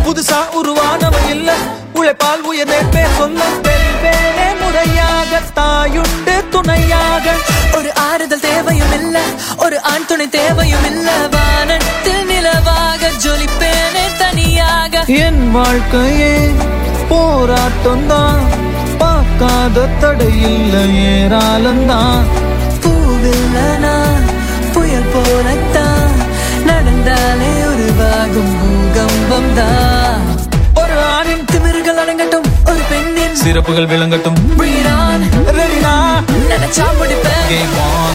புதுசா உருவானவ இல்ல உழைப்பால் உயர்ந்தே சொல்ல வெல்வேனே முறையாக தாயுண்டு துணையாக ஒரு ஆறுதல் தேவையும் இல்ல ஒரு ஆண் துணை தேவையும் இல்ல வானத்தில் நிலவாக ஜொலிப்பேனே தனியாக என் வாழ்க்கையே போராட்டம் தான் பார்க்காத தடையில்ல ஏராளம்தான் பூவில்ல நான் புயல் போலத்தான் நடந்தாலே உருவாகும் பூகம்பம் தான் ஒரு ஆணின் திமிருகள் அடங்கட்டும் ஒரு பெண்ணின் சிறப்புகள் விளங்கட்டும் Bring it on. ரெடினா நினைச்சா முடிப்பேன் கேம் ஆன்